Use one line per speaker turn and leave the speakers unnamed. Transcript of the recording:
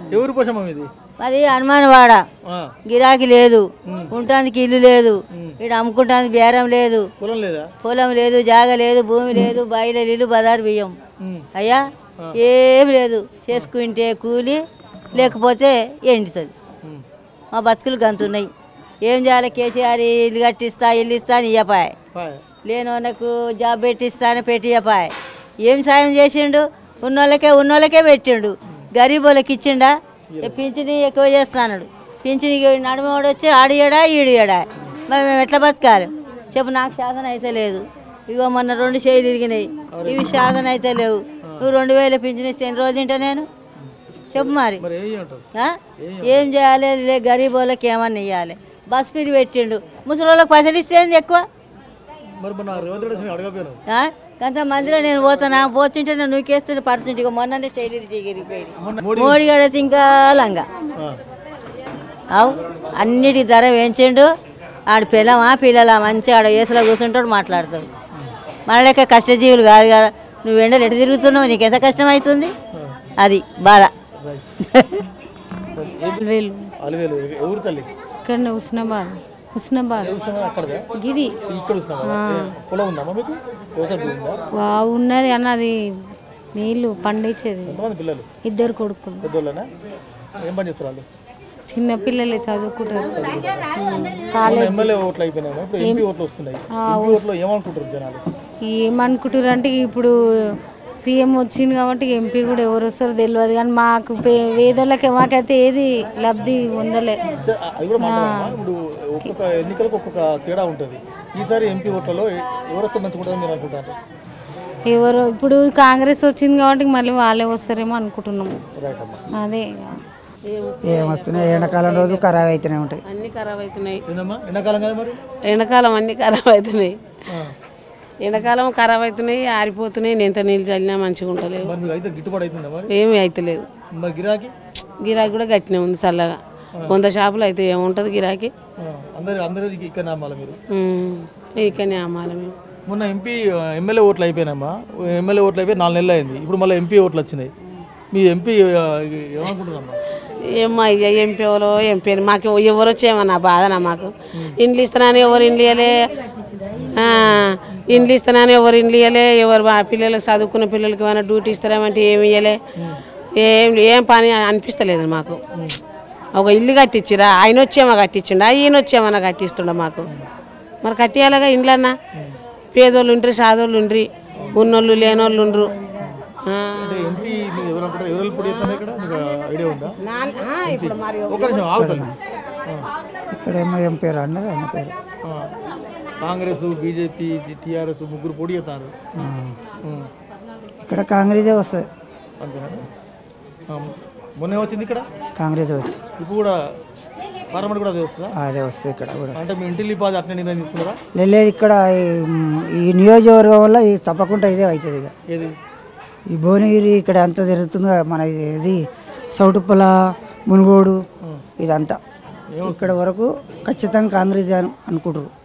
ఎవరి పోషమ్మ ఇది
అది హనుమానవాడ
ఆ,
గిరాకీ లేదు ఉండటానికి ఇల్లు లేదు ఇక్కడ అమ్ముకుంటానికి బేరం లేదు
పొలం లేదా
పొలం లేదు జాగ లేదు భూమి లేదు బయలు నీళ్ళు బదారు బియ్యం
ఉమ్,
అయ్యా ఏం లేదు చేసుకుంటే కూలి లేకపోతే ఎండుతుంది
ఉమ్,
మా బతుకులు గంతున్నాయి ఏం చేయాలి కేసీఆర్ ఇల్లు కట్టిస్తా ఇల్లు ఇస్తా అని ఇయ్యపాయ్
పాయ్.
లేనోళ్ళకు జాబ్ పెట్టిస్తా అని పెట్టియపాయ్ ఏం సాయం చేసిండు ఉన్నోళ్ళకే ఉన్నోళ్ళకే పెట్టిండు గరీబ్ వాళ్ళకి ఇచ్చిండా ఏ పింఛని ఎక్కువ చేస్తాడు పింఛని నడుమోడు వచ్చి ఆడియడా ఈడియడా మరి మేము ఎట్లా బతకాలి చెప్పు నాకు శాతం అయితే లేదు ఇగో మొన్న రెండు చేయిలు ఇరిగినాయి ఇవి శాతం అయితే లేవు నువ్వు రెండు వేల పింఛన్ ఇస్తే ఎన్ని రోజు తింటా నేను చెప్పు మరి
మరి ఏం చేయమంటావు
ఆ? ఏం చేయాలి లే గరీబ్ వాళ్ళకి ఏమన్నా ఇవ్వాలి బస్ ఫీజు పెట్టిండు ముసలి వాళ్ళకి పైసలు ఇస్తేంది ఎక్కువ
మరి మన రేవంత్ రెడ్డి వచ్చి అడగపోయాను
ఆ? కొంత మందిలో నేను పోతానా పోతుంటే నేను నూకేస్తుంటే పడుతుంటే ఇక మొన్ననే చేయలేదు చేయగిరిపోయాడు
మొన్న మోడీ
మోడీ గడైతే ఇంకా లంగా
ఆ,
అవు అన్నిటి ధర వేయించిండు ఆడ పిల్లమా పిల్లలా మంచిగా ఆడ ఏసులో కూర్చుంటాడు మాట్లాడతాడు మన లెక్క కష్టజీవులు కాదు కదా నువ్వు ఎండలు ఎటు తిరుగుతున్నావు నీకు ఎంత కష్టం అవుతుంది అది బాధ
వేలు
అలివేలు ఎవరు తల్లి
ఇక్కడ హుస్నాబాద్ హుస్నాబాద్
ఏ ఉష్ణమా అక్కడదా
ఇది
ఇక్కడ ఉష్ణమా పొలం ఉందమ్మా మీకు వ్యవసాయం భూమి ఉందా
వా ఉన్నది అన్నది నీళ్ళు పండించేది
ఎంతమంది పిల్లలు
ఇద్దరు కొడుకులు
పెద్దోళ్ళనా ఏం పని చేస్తారు వాళ్ళు
చిన్న పిల్లలే చదువుకుంటారు
మొన్న ఎమ్మెల్యే ఓట్లు అయిపోయినాయి ఇప్పుడు ఎంపీ ఓట్లు వస్తున్నాయి ఎంపీ ఓట్లు ఏమనుకుంటారు జనాలు
ఏమనుకుంటారు అంటే ఇప్పుడు సీఎం వచ్చింది కాబట్టి ఎంపీ కూడా ఎవరు వస్తారో తెలియదు కానీ మాకు పే- పేదోళ్ళకి మాకైతే ఏది లబ్ధి ఉందలే
చ- అది కూడా మాట్లాడమ్మా ఇప్పుడు ఒక్కొక్క ఎన్నికలకు ఒక్కొక్క తేడా ఉంటుంది ఈసారి ఎంపీ ఓట్లలో ఎ- ఎవరు వస్తే మంచిగా ఉంటుందని మీరు అనుకుంటారు
ఎవరు ఇప్పుడు కాంగ్రెస్ వచ్చింది కాబట్టి మళ్ళీ వాళ్ళే వస్తారేమో అనుకుంటున్నాం
రైట్ అమ్మా
అదే
ఏమొస్తున్నాయి ఎండాకాలం రోజు ఖరాబ్ అయితేనే ఉంటాయి
అన్ని ఖరాబ్ అవుతున్నాయి
ఏందమ్మా ఎండాకాలం కదా మరి
ఎండాకాలం అన్ని ఖరాబ్ అవుతున్నాయి
ఆ.
ఎండాకాలం ఖరాబ్ అవుతున్నాయి ఆరిపోతున్నాయి నేను ఎంత నీళ్ళు చల్లినా మంచిగా ఉంటలేవు
మరి మీకు అయితే గిట్టుబాటు అవుతుందా మరి
ఏమీ అవుతలేదు
మరి గిరాకీ
గిరాకీ కూడా గట్టినే ఉంది చల్లగా వంద షాపులు అయితే ఏముంటుంది గిరాకీ
ఆ, అందరు అందరూ ఇక్కడ నమ్మాలి మీరు
ఉమ్, ఇకనే అమ్మాలి మేము
మొన్న ఎంపీ ఎమ్మెల్యే ఓట్లు అయిపోయినామ్మా ఎమ్మెల్యే ఓట్లు అయిపోయి నాలుగు నెలలు అయింది ఇప్పుడు మళ్ళీ ఎంపీ ఓట్లు వచ్చినాయి మీ ఎంపీ ఏమనుకుంటున్నామ్మా
ఏమ్మా ఇక ఎంపీ ఎవరో ఎంపీ అని మాకు ఎవరు వచ్చేమన్నా బాధనా మాకు ఇండ్లు ఇస్తున్నాను ఎవరు ఇండ్లు ఇవ్వలే ఆ, ఇండ్లు ఇస్తున్నాను ఎవరు ఇండ్లు ఇవ్వలే ఎవరు మా పిల్లలకు చదువుకున్న పిల్లలకి ఏమైనా డ్యూటీ ఇస్తారేమంటే ఏమి ఇవ్వలే ఏం ఏం పని అనిపిస్తలేదు మాకు ఒక ఇల్లు కట్టించిరా ఆయన వచ్చేమో కట్టించిండు ఆయన వచ్చేమన్నా కట్టిస్తుండ మాకు మరి కట్టియాలగా ఇండ్లన్నా పేదోళ్ళు ఉండ్రి సాదోళ్ళు ఉండ్రి ఉన్నోళ్ళు లేనోళ్ళు ఉండ్రు ఆ.
అంటే ఎంపీ మీరు ఎవరు అనుకుంటారు ఎవరు పోటీ చేస్తున్నారు ఇక్కడ మీకు ఐడియా ఉందా
నాన్- ఆ, ఇప్పుడు మరి
ఒక నిమిషం ఆగుతాను
ఇక్కడేమో ఏం పేరు అన్నది ఆయన పేరు
కాంగ్రెస్ బీజేపీ టీఆర్ఎస్ ముగ్గురు పోటీ చేస్తారు ఉం.
ఇక్కడ కాంగ్రెసే వస్తుంది
అంతేనా ఆ, మొన్న వచ్చింది ఇక్కడ
కాంగ్రెస్ వచ్చి
ఇప్పుడు కూడా పార్లమెంట్ కూడా అదే వస్తుందా
అదే వస్తుంది ఇక్కడ కూడా
అంటే మీ ఇంటి లిపాది అట్నే నిర్ణయం తీసుకున్నారా
లేదు ఇక్కడ ఈ- ఈ నియోజకవర్గం వల్ల ఇది తప్పకుండా ఇదే అవుతుంది ఇక
ఏది
ఈ భువనగిరి ఇక్కడ అంతా జరుగుతుంది కదా, మన ఇది సౌటుప్పల మునుగోడు ఇదంతా ఇక్కడ వరకు ఖచ్చితంగా కాంగ్రెస్ అని అనుకుంటారు